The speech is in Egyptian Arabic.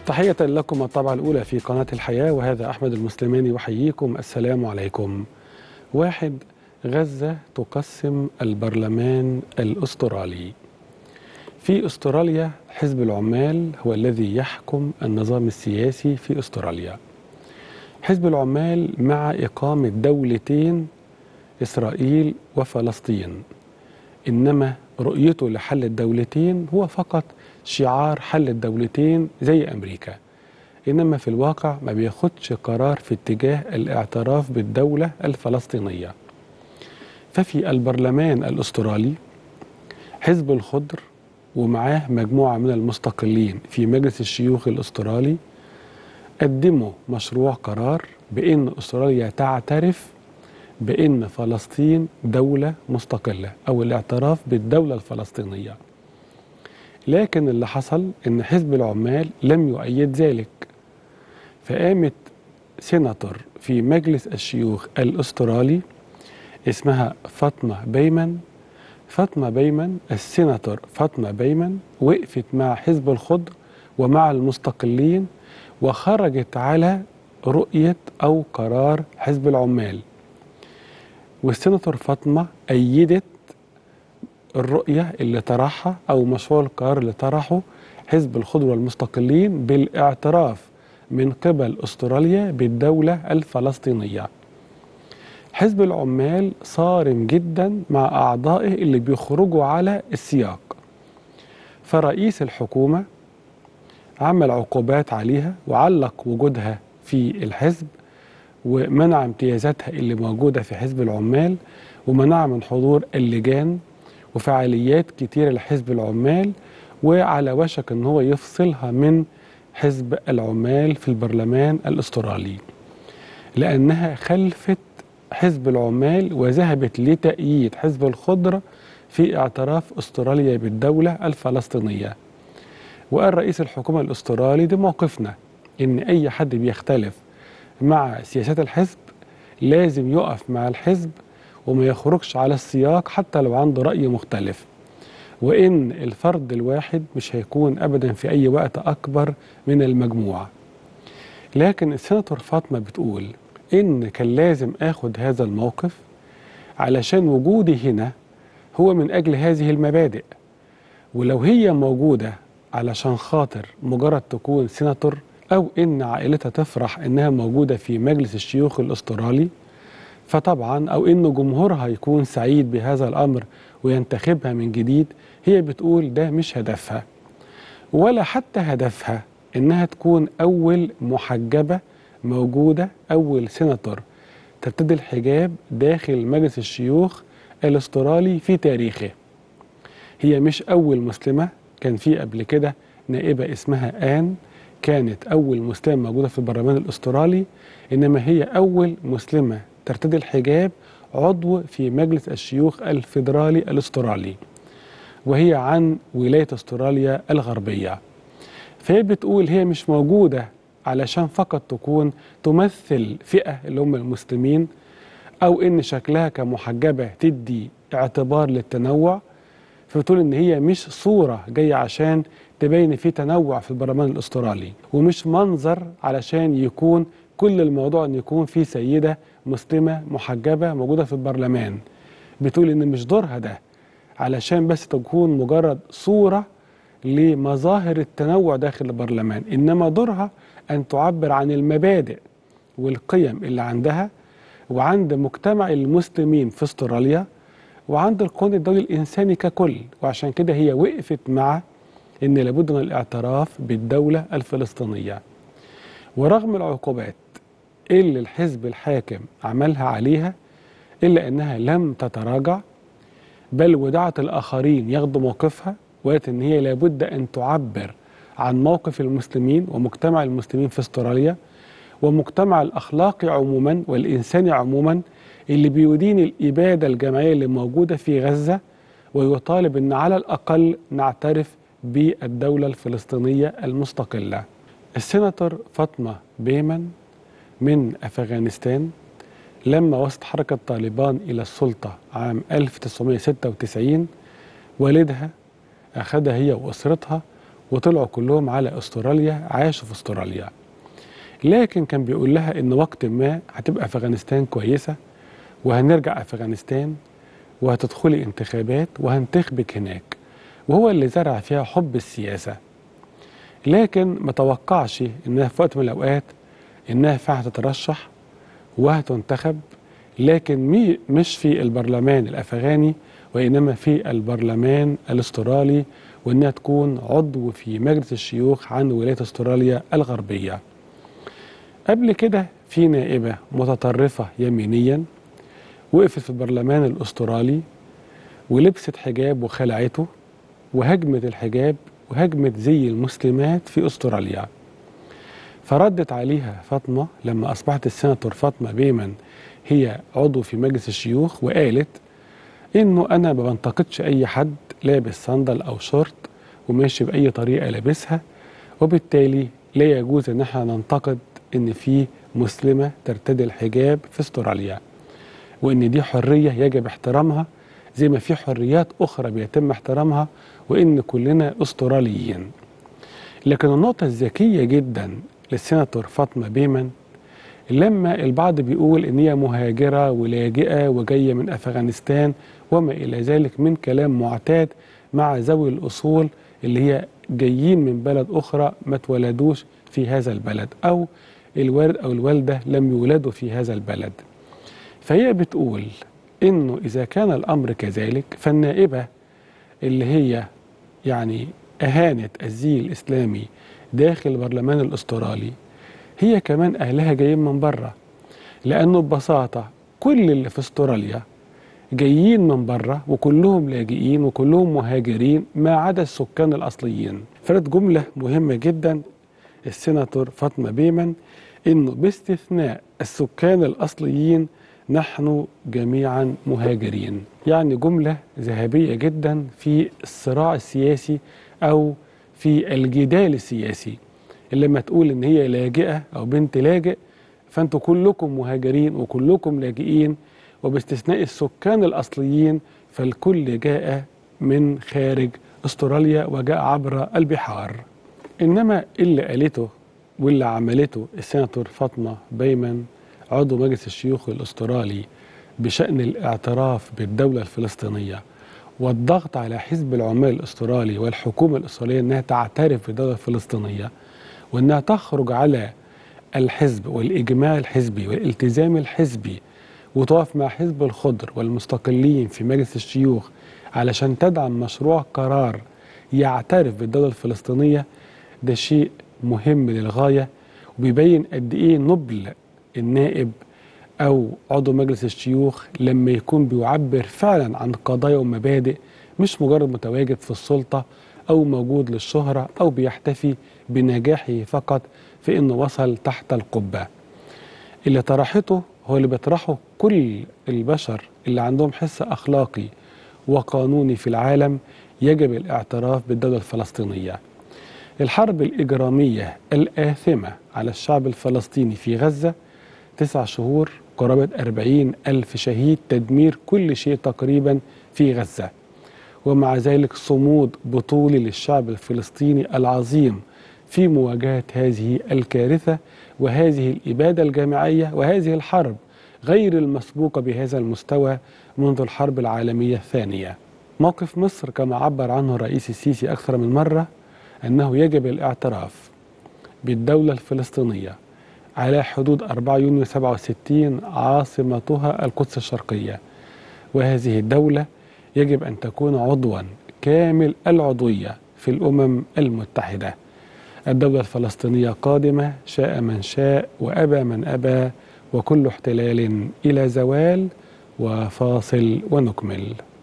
تحية لكم الطبعة الأولى في قناة الحياة وهذا أحمد المسلماني يحييكم السلام عليكم واحد غزة تقسم البرلمان الأسترالي في أستراليا حزب العمال هو الذي يحكم النظام السياسي في أستراليا حزب العمال مع إقامة دولتين إسرائيل وفلسطين إنما رؤيته لحل الدولتين هو فقط شعار حل الدولتين زي أمريكا إنما في الواقع ما بياخدش قرار في اتجاه الاعتراف بالدولة الفلسطينية ففي البرلمان الأسترالي حزب الخضر ومعاه مجموعة من المستقلين في مجلس الشيوخ الأسترالي قدموا مشروع قرار بأن أستراليا تعترف بأن فلسطين دولة مستقلة أو الاعتراف بالدولة الفلسطينية لكن اللي حصل أن حزب العمال لم يؤيد ذلك فقامت سيناتور في مجلس الشيوخ الأسترالي اسمها فاطمة بيمن فاطمة بيمن السيناتور فاطمة بيمن وقفت مع حزب الخضر ومع المستقلين وخرجت على رؤية أو قرار حزب العمال والسيناتور فاطمة أيدت الرؤية اللي طرحها أو مشروع القرار اللي طرحه حزب الخضر والمستقلين بالاعتراف من قبل أستراليا بالدولة الفلسطينية حزب العمال صارم جدا مع أعضائه اللي بيخرجوا على السياق فرئيس الحكومة عمل عقوبات عليها وعلق وجودها في الحزب ومنع امتيازاتها اللي موجودة في حزب العمال ومنع من حضور اللجان وفعاليات كتيرة لحزب العمال وعلى وشك ان هو يفصلها من حزب العمال في البرلمان الاسترالي لانها خلفت حزب العمال وذهبت لتأييد حزب الخضر في اعتراف استراليا بالدولة الفلسطينية وقال رئيس الحكومة الاسترالي ده موقفنا ان اي حد بيختلف مع سياسات الحزب لازم يقف مع الحزب وما يخرجش على السياق حتى لو عنده رأي مختلف وإن الفرد الواحد مش هيكون أبدا في أي وقت أكبر من المجموعة لكن السيناتور فاطمة بتقول إن كان لازم آخد هذا الموقف علشان وجودي هنا هو من أجل هذه المبادئ ولو هي موجودة علشان خاطر مجرد تكون سيناتور أو إن عائلتها تفرح إنها موجودة في مجلس الشيوخ الأسترالي فطبعا او ان جمهورها يكون سعيد بهذا الامر وينتخبها من جديد هي بتقول ده مش هدفها ولا حتى هدفها انها تكون اول محجبه موجوده اول سيناتور ترتدي الحجاب داخل مجلس الشيوخ الاسترالي في تاريخه هي مش اول مسلمه كان في قبل كده نائبه اسمها ان كانت اول مسلمه موجوده في البرلمان الاسترالي انما هي اول مسلمه ترتدي الحجاب عضو في مجلس الشيوخ الفيدرالي الاسترالي وهي عن ولاية استراليا الغربية فهي بتقول هي مش موجودة علشان فقط تكون تمثل فئة اللي هم المسلمين أو إن شكلها كمحجبة تدي اعتبار للتنوع فبتقول إن هي مش صورة جاية عشان تبين في تنوع في البرلمان الاسترالي ومش منظر علشان يكون كل الموضوع ان يكون في سيده مسلمه محجبه موجوده في البرلمان بتقول ان مش دورها ده علشان بس تكون مجرد صوره لمظاهر التنوع داخل البرلمان انما دورها ان تعبر عن المبادئ والقيم اللي عندها وعند مجتمع المسلمين في استراليا وعند القانون الدولي الانساني ككل وعشان كده هي وقفت مع ان لابد من الاعتراف بالدوله الفلسطينيه ورغم العقوبات اللي الحزب الحاكم عملها عليها إلا أنها لم تتراجع بل ودعت الآخرين ياخدوا موقفها وقالت أن هي لابد أن تعبر عن موقف المسلمين ومجتمع المسلمين في استراليا ومجتمع الأخلاقي عموما والإنساني عموما اللي بيدين الإبادة الجماعية اللي موجودة في غزة ويطالب أن على الأقل نعترف بالدولة الفلسطينية المستقلة السيناتور فاطمة بيمن من أفغانستان لما وصلت حركة طالبان إلى السلطة عام 1996 والدها أخذها هي وأسرتها وطلعوا كلهم على استراليا عاشوا في استراليا لكن كان بيقول لها ان وقت ما هتبقى افغانستان كويسه وهنرجع افغانستان وهتدخلي انتخابات وهنتخبك هناك وهو اللي زرع فيها حب السياسه لكن ما توقعش انها في وقت من الاوقات انها فعلا تترشح وهتنتخب لكن مي مش في البرلمان الافغاني وانما في البرلمان الاسترالي وانها تكون عضو في مجلس الشيوخ عن ولايه استراليا الغربيه. قبل كده في نائبه متطرفه يمينيا وقفت في البرلمان الاسترالي ولبست حجاب وخلعته وهجمت الحجاب وهجمت زي المسلمات في استراليا. فردت عليها فاطمه لما اصبحت السناتور فاطمه بيمن هي عضو في مجلس الشيوخ وقالت انه انا ما بنتقدش اي حد لابس صندل او شورت وماشي باي طريقه لابسها وبالتالي لا يجوز ان احنا ننتقد ان في مسلمه ترتدي الحجاب في استراليا وان دي حريه يجب احترامها زي ما في حريات اخرى بيتم احترامها وان كلنا استراليين لكن النقطه الذكيه جدا للسيناتور فاطمه بيمن لما البعض بيقول ان هي مهاجره ولاجئه وجايه من افغانستان وما الى ذلك من كلام معتاد مع ذوي الاصول اللي هي جايين من بلد اخرى ما اتولدوش في هذا البلد او الوالد او الوالده لم يولدوا في هذا البلد. فهي بتقول انه اذا كان الامر كذلك فالنائبه اللي هي يعني اهانت الزي الاسلامي داخل البرلمان الاسترالي هي كمان اهلها جايين من بره لانه ببساطه كل اللي في استراليا جايين من بره وكلهم لاجئين وكلهم مهاجرين ما عدا السكان الاصليين فرد جمله مهمه جدا السيناتور فاطمه بيمن انه باستثناء السكان الاصليين نحن جميعا مهاجرين يعني جمله ذهبيه جدا في الصراع السياسي او في الجدال السياسي اللي لما تقول ان هي لاجئه او بنت لاجئ فانتوا كلكم مهاجرين وكلكم لاجئين وباستثناء السكان الاصليين فالكل جاء من خارج استراليا وجاء عبر البحار انما اللي قالته واللي عملته السيناتور فاطمه بيمن عضو مجلس الشيوخ الاسترالي بشان الاعتراف بالدوله الفلسطينيه والضغط على حزب العمال الاسترالي والحكومه الاستراليه انها تعترف بالدوله الفلسطينيه وانها تخرج على الحزب والاجماع الحزبي والالتزام الحزبي وتقف مع حزب الخضر والمستقلين في مجلس الشيوخ علشان تدعم مشروع قرار يعترف بالدولة الفلسطينية ده شيء مهم للغاية وبيبين قد إيه نبل النائب أو عضو مجلس الشيوخ لما يكون بيعبر فعلا عن قضايا ومبادئ مش مجرد متواجد في السلطة أو موجود للشهرة أو بيحتفي بنجاحه فقط في انه وصل تحت القبه. اللي طرحته هو اللي بيطرحه كل البشر اللي عندهم حس اخلاقي وقانوني في العالم يجب الاعتراف بالدوله الفلسطينيه. الحرب الاجراميه الاثمه على الشعب الفلسطيني في غزه تسع شهور قرابه 40 ألف شهيد تدمير كل شيء تقريبا في غزة ومع ذلك صمود بطولي للشعب الفلسطيني العظيم في مواجهة هذه الكارثة وهذه الإبادة الجامعية وهذه الحرب غير المسبوقة بهذا المستوى منذ الحرب العالمية الثانية موقف مصر كما عبر عنه الرئيس السيسي أكثر من مرة أنه يجب الاعتراف بالدولة الفلسطينية على حدود 4 يونيو 67 عاصمتها القدس الشرقية وهذه الدولة يجب أن تكون عضوا كامل العضوية في الأمم المتحدة الدولة الفلسطينية قادمة شاء من شاء وأبى من أبى وكل احتلال إلى زوال وفاصل ونكمل